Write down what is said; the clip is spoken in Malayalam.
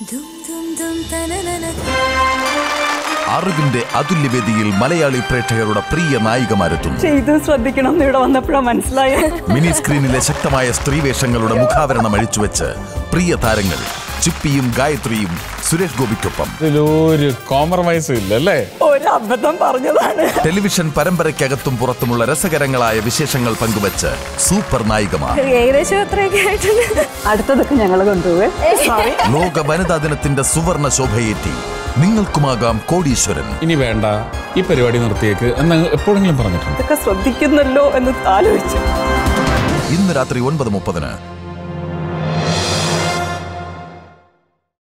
ദും ദും ദും തനനന അറിവിന്റെ അതുല്യവേദിയിൽ മലയാളി പ്രേക്ഷകരുടെ പ്രിയ നായികമാരെത്തുന്നു ചെയ്ത് ശ്രദ്ധിക്കണം എന്ന് ഇവിടെ വന്നപ്പോഴാണ് മനസ്സിലായത് മിനി സ്ക്രീനിലെ ശക്തമായ സ്ത്രീവേഷങ്ങളുടെ മുഖാവരണം അഴിച്ചുവെച്ച് പ്രിയ താരങ്ങൾ ചിപ്പിയും ഗായത്രിയും സുരേഷ് ഗോപിക്കൊപ്പം ഇതിലൊരു കോംപ്രമൈസും ഇല്ല അല്ലേ ഒരു അബദ്ധം പറഞ്ഞതാണ് ടെലിവിഷൻ പരമ്പരയ്ക്കകത്തും പുറത്തുമുള്ള രസകരങ്ങളായ വിശേഷങ്ങൾ പങ്കുവച്ച് സൂപ്പർ നായികമാർ ഏകദേശം എത്രയൊക്കെ ആയിട്ടുണ്ട് അടുത്തതൊക്കെ ഞങ്ങൾ കൊണ്ടുപോവേ സോറി ലോക വനിതാ ദിനത്തിന്റെ സുവർണ ശോഭയേറ്റി നിങ്ങൾക്കുമാകാം കോടീശ്വരൻ ഇനി വേണ്ട ഈ പരിപാടി നിർത്തിയേക്ക് എന്ന് എപ്പോഴെങ്കിലും പറഞ്ഞിട്ടുണ്ട് ഇതൊക്കെ ശ്രദ്ധിക്കുന്നല്ലോ എന്ന് ആലോചിച്ചു ഇന്ന് രാത്രി ഒൻപത് മുപ്പതിന്